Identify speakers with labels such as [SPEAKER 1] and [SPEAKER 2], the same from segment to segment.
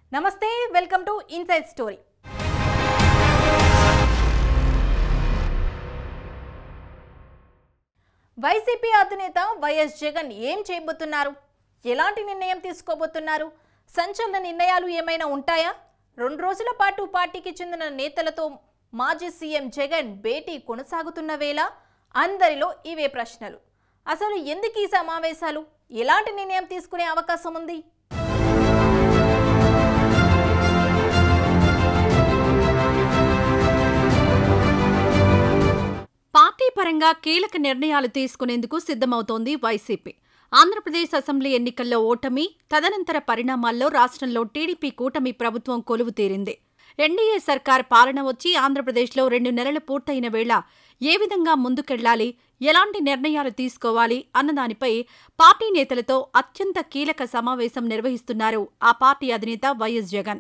[SPEAKER 1] నమస్తే welcome to inside story YCP అధినేత వైఎస్ జగన్ ఏం చేయబోతున్నారు ఎలాంటి నిర్ణయం తీసుకోబోతున్నారు సంచలన నిర్ణయాలు ఏమైనా ఉంటాయా రెండు రోజుల పాటు పార్టీకి చెందిన నేతలతో మాజీ సీఎం జగన్ భేటీ కొనసాగుతున్న వేళ అందరిలో ఇవే ప్రశ్నలు అసలు ఎందుకు ఈ సమావేశాలు ఎలాంటి నిర్ణయం తీసుకునే అవకాశం ఉంది
[SPEAKER 2] పార్టీ పరంగా కీలక నిర్ణయాలు తీసుకునేందుకు సిద్ధమవుతోంది వైసీపీ ఆంధ్రప్రదేశ్ అసెంబ్లీ ఎన్నికల్లో ఓటమి తదనంతర పరిణామాల్లో రాష్ట్రంలో టీడీపీ కూటమి ప్రభుత్వం కొలువు తీరింది ఎన్డీఏ సర్కార్ పాలన వచ్చి ఆంధ్రప్రదేశ్లో రెండు నెలలు పూర్తయిన వేళ ఏ విధంగా ముందుకెళ్లాలి ఎలాంటి నిర్ణయాలు తీసుకోవాలి అన్నదానిపై పార్టీ నేతలతో అత్యంత కీలక సమావేశం నిర్వహిస్తున్నారు ఆ పార్టీ అధినేత వైఎస్ జగన్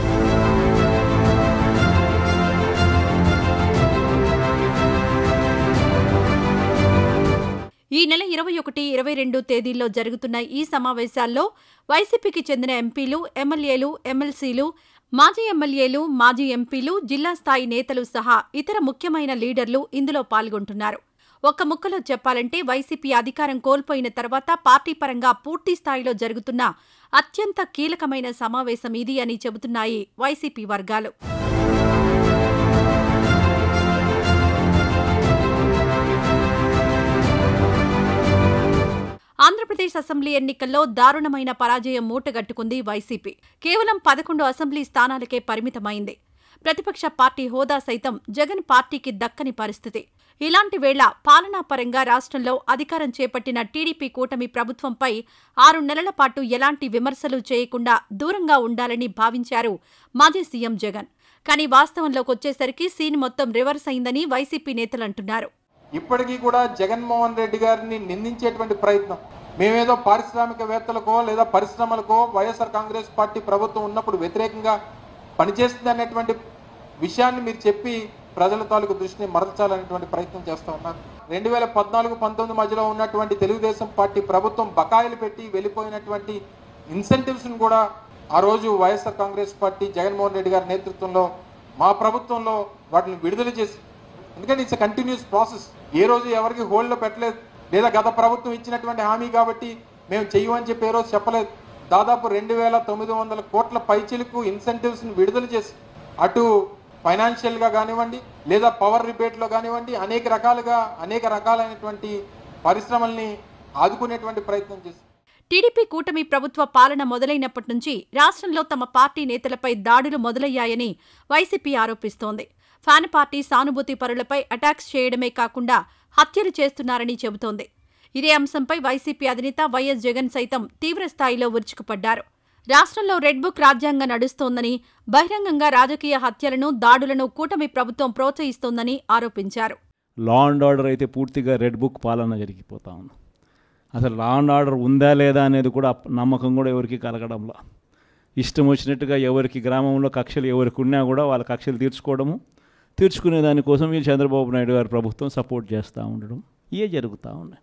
[SPEAKER 2] ఈ నెల ఇరవై ఒకటి ఇరవై రెండు తేదీల్లో జరుగుతున్న ఈ సమావేశాల్లో వైసీపీకి చెందిన ఎంపీలు ఎమ్మెల్యేలు ఎమ్మెల్సీలు మాజీ ఎమ్మెల్యేలు మాజీ ఎంపీలు జిల్లా స్థాయి నేతలు సహా ఇతర ముఖ్యమైన లీడర్లు ఇందులో పాల్గొంటున్నారు ఒక్క ముక్కలో చెప్పాలంటే వైసీపీ అధికారం కోల్పోయిన తర్వాత పార్టీ పరంగా పూర్తి స్థాయిలో జరుగుతున్న అత్యంత కీలకమైన సమావేశం ఇది అని చెబుతున్నాయి వైసీపీ వర్గాలు ఆంధ్రప్రదేశ్ అసెంబ్లీ ఎన్నికల్లో దారుణమైన పరాజయం మూటగట్టుకుంది వైసీపీ కేవలం పదకొండు అసెంబ్లీ స్థానాలకే పరిమితమైంది ప్రతిపక్ష పార్టీ హోదా సైతం జగన్ పార్టీకి దక్కని పరిస్థితి ఇలాంటి వేళ పాలనా పరంగా రాష్ట్రంలో అధికారం చేపట్టిన టీడీపీ కూటమి ప్రభుత్వంపై ఆరు నెలల పాటు ఎలాంటి విమర్శలు చేయకుండా దూరంగా ఉండాలని భావించారు మాజీ సీఎం జగన్ కానీ వాస్తవంలోకొచ్చేసరికి సీన్ మొత్తం రివర్స్ అయిందని వైసీపీ నేతలంటున్నారు
[SPEAKER 3] ఇప్పటికీ కూడా జగన్మోహన్ రెడ్డి గారిని నిందించేటువంటి ప్రయత్నం మేమేదో పారిశ్రామికవేత్తలకో లేదా పరిశ్రమలకో వైఎస్ఆర్ కాంగ్రెస్ పార్టీ ప్రభుత్వం ఉన్నప్పుడు వ్యతిరేకంగా పనిచేస్తుంది అనేటువంటి విషయాన్ని మీరు చెప్పి ప్రజల తాలూకు దృష్టిని మరల్చాలనేటువంటి ప్రయత్నం చేస్తూ ఉన్నారు రెండు వేల పద్నాలుగు పంతొమ్మిది మధ్యలో ఉన్నటువంటి తెలుగుదేశం పార్టీ ప్రభుత్వం బకాయిలు పెట్టి వెళ్ళిపోయినటువంటి ఇన్సెంటివ్స్ను కూడా ఆ రోజు వైఎస్ఆర్ కాంగ్రెస్ పార్టీ జగన్మోహన్ రెడ్డి గారి నేతృత్వంలో మా ప్రభుత్వంలో వాటిని విడుదల చేసి ఎందుకంటే ఇట్స్ కంటిన్యూస్ ప్రాసెస్ ఏ రోజు ఎవరికి హోల్డ్లో పెట్టలేదు లేదా గత ప్రభుత్వం ఇచ్చినటువంటి హామీ కాబట్టి మేము చెయ్యమని చెప్పి ఏ రోజు చెప్పలేదు దాదాపు రెండు వేల తొమ్మిది వందల కోట్ల పైచిలకు ఇన్సెంటివ్స్ని విడుదల చేసి అటు ఫైనాన్షియల్గా కానివ్వండి లేదా పవర్ రిబేట్లో కానివ్వండి అనేక రకాలుగా అనేక రకాలైనటువంటి పరిశ్రమల్ని ఆదుకునేటువంటి ప్రయత్నం చేసి
[SPEAKER 2] టీడీపీ కూటమి ప్రభుత్వ పాలన మొదలైనప్పటి నుంచి రాష్ట్రంలో తమ పార్టీ నేతలపై దాడులు మొదలయ్యాయని వైసీపీ ఆరోపిస్తోంది ఫ్యాన్ పార్టీ సానుభూతి పరులపై అటాక్స్ చేయడమే కాకుండా హత్యలు చేస్తున్నారని చెబుతోంది ఇదే అంశంపై వైసీపీ అధినేత వైఎస్ జగన్ సైతం తీవ్ర స్థాయిలో ఉరుచుకుపడ్డారు రాష్ట్రంలో రెడ్ బుక్ రాజ్యాంగం నడుస్తోందని బహిరంగంగా రాజకీయ హత్యలను దాడులను కూటమి ప్రభుత్వం ప్రోత్సహిస్తోందని ఆరోపించారు
[SPEAKER 4] లా అండ్ ఆర్డర్ అయితే పూర్తిగా రెడ్ బుక్ పాలన జరిగిపోతా ఉంది అసలు లా అండ్ ఆర్డర్ ఉందా లేదా అనేది కూడా అప్- నమ్మకం కూడా ఎవరికి కలగడంలా ఇష్టం వచ్చినట్టుగా ఎవరికి గ్రామంలో కక్షలు ఎవరికి ఉన్నా కూడా వాళ్ళ కక్షలు తీర్చుకోవడము తీర్చుకునే దానికోసం ఈ చంద్రబాబు నాయుడు గారి ప్రభుత్వం సపోర్ట్ చేస్తూ ఉండడం ఇవే జరుగుతూ ఉన్నాయి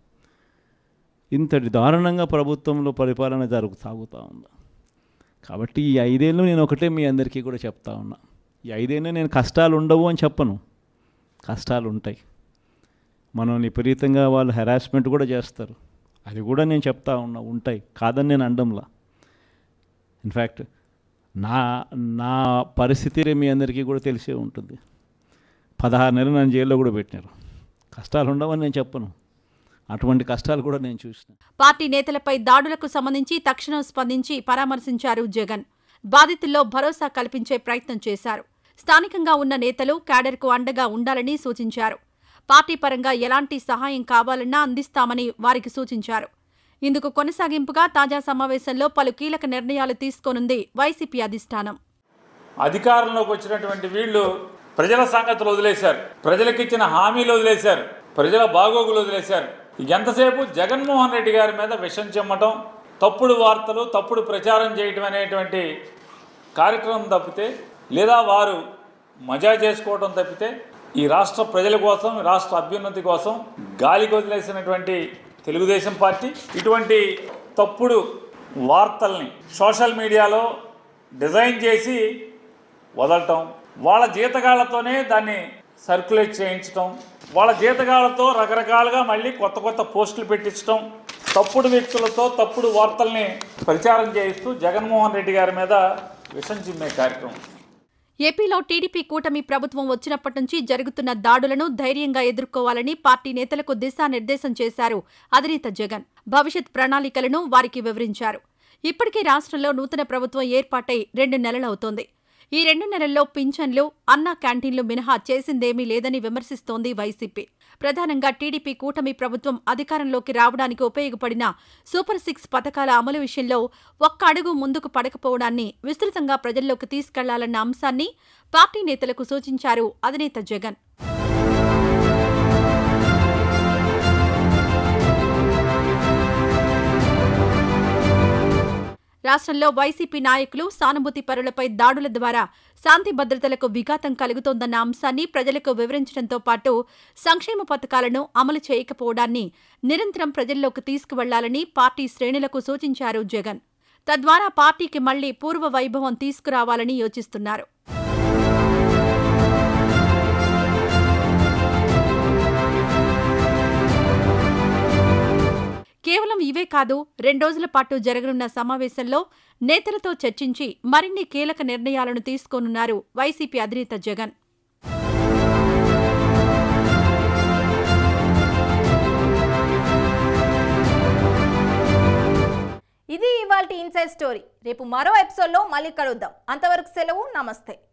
[SPEAKER 4] ఇంతటి దారుణంగా ప్రభుత్వంలో పరిపాలన జరుగు సాగుతూ ఉంది కాబట్టి ఈ ఐదేళ్ళు నేను ఒకటే మీ అందరికీ కూడా చెప్తా ఉన్నా ఈ ఐదేళ్ళు నేను కష్టాలు ఉండవు అని చెప్పను కష్టాలు ఉంటాయి మనం విపరీతంగా వాళ్ళు హెరాస్మెంట్ కూడా చేస్తారు అది కూడా నేను చెప్తా ఉన్నా ఉంటాయి కాదని నేను అండంలా ఇన్ఫ్యాక్ట్ నా నా పరిస్థితి మీ అందరికీ కూడా తెలిసే ఉంటుంది పదహారు నెలలు నన్ను జైల్లో కూడా పెట్టినారు కష్టాలు ఉండవని నేను చెప్పను అటువంటి కష్టాలు కూడా నేను చూసిన
[SPEAKER 2] పార్టీ నేతలపై దాడులకు సంబంధించి తక్షణం స్పందించి పరామర్శించారు జగన్ బాధితుల్లో భరోసా కల్పించే ప్రయత్నం చేశారు స్థానికంగా ఉన్న నేతలు క్యాడర్కు అండగా ఉండాలని సూచించారు పార్టీ పరంగా ఎలాంటి సహాయం కావాలన్నా అందిస్తామని వారికి సూచించారు ఇందుకు కొనసాగింపుగా తాజా సమావేశంలో పలు కీలక నిర్ణయాలు తీసుకోనుంది వైసీపీ అధిష్టానం
[SPEAKER 5] అధికారంలోకి వచ్చినటువంటి వీళ్ళు ప్రజల సంగతులు వదిలేశారు ప్రజలకు ఇచ్చిన హామీలు వదిలేశారు ప్రజల బాగోగులు వదిలేశారు ఎంతసేపు జగన్మోహన్ రెడ్డి గారి మీద విషం చెమ్మటం తప్పుడు వార్తలు తప్పుడు ప్రచారం చేయటం అనేటువంటి కార్యక్రమం తప్పితే లేదా వారు మజా చేసుకోవడం తప్పితే ఈ రాష్ట్ర ప్రజల కోసం ఈ రాష్ట్ర అభ్యున్నతి కోసం గాలికి వదిలేసినటువంటి తెలుగుదేశం పార్టీ ఇటువంటి తప్పుడు వార్తల్ని సోషల్ మీడియాలో డిజైన్ చేసి వదలటం వాళ్ళ జీతగాళ్లతోనే దాన్ని సర్క్యులేట్ చేయించటం వాళ్ళ జీతగాళ్లతో రకరకాలుగా మళ్ళీ కొత్త కొత్త పోస్టులు పెట్టించడం తప్పుడు వ్యక్తులతో తప్పుడు వార్తల్ని ప్రచారం చేయిస్తూ జగన్మోహన్ రెడ్డి గారి మీద విషం చిమ్మే కార్యక్రమం
[SPEAKER 2] ఏపీలో టీడీపీ కూటమి ప్రభుత్వం వచ్చినప్పటి నుంచి జరుగుతున్న దాడులను ధైర్యంగా ఎదుర్కోవాలని పార్టీ నేతలకు దిశానిర్దేశం చేశారు అధినేత జగన్ భవిష్యత్ ప్రణాళికలను వారికి వివరించారు ఇప్పటికే రాష్ట్రంలో నూతన ప్రభుత్వం ఏర్పాటై రెండు నెలలవుతోంది ఈ రెండు నెలల్లో పింఛన్లు అన్నా క్యాంటీన్లు మినహా చేసిందేమీ లేదని విమర్శిస్తోంది వైసీపీ ప్రధానంగా టీడీపీ కూటమి ప్రభుత్వం అధికారంలోకి రావడానికి ఉపయోగపడిన సూపర్ సిక్స్ పథకాల అమలు విషయంలో ఒక్క అడుగు ముందుకు పడకపోవడాన్ని విస్తృతంగా ప్రజల్లోకి తీసుకెళ్లాలన్న అంశాన్ని పార్టీ నేతలకు సూచించారు అధినేత జగన్ రాష్ట్రంలో వైసీపీ నాయకులు సానుభూతి పరులపై దాడుల ద్వారా శాంతి భద్రతలకు విఘాతం కలుగుతోందన్న అంశాన్ని ప్రజలకు వివరించడంతో పాటు సంక్షేమ పథకాలను అమలు చేయకపోవడాన్ని నిరంతరం ప్రజల్లోకి తీసుకువెళ్లాలని పార్టీ శ్రేణులకు సూచించారు జగన్ తద్వారా పార్టీకి మళ్లీ పూర్వ వైభవం తీసుకురావాలని యోచిస్తున్నారు కేవలం ఇవే కాదు రెండు రోజుల పాటు జరగనున్న సమావేశంలో నేతలతో చర్చించి మరిన్ని కీలక నిర్ణయాలను తీసుకోనున్నారు వైసీపీ అధినేత జగన్
[SPEAKER 1] ఇది ఇవాల్టి ఇన్సైడ్ స్టోరీ రేపు మరో ఎపిసోడ్లో మళ్ళీ కలుద్దాం అంతవరకు సెలవు నమస్తే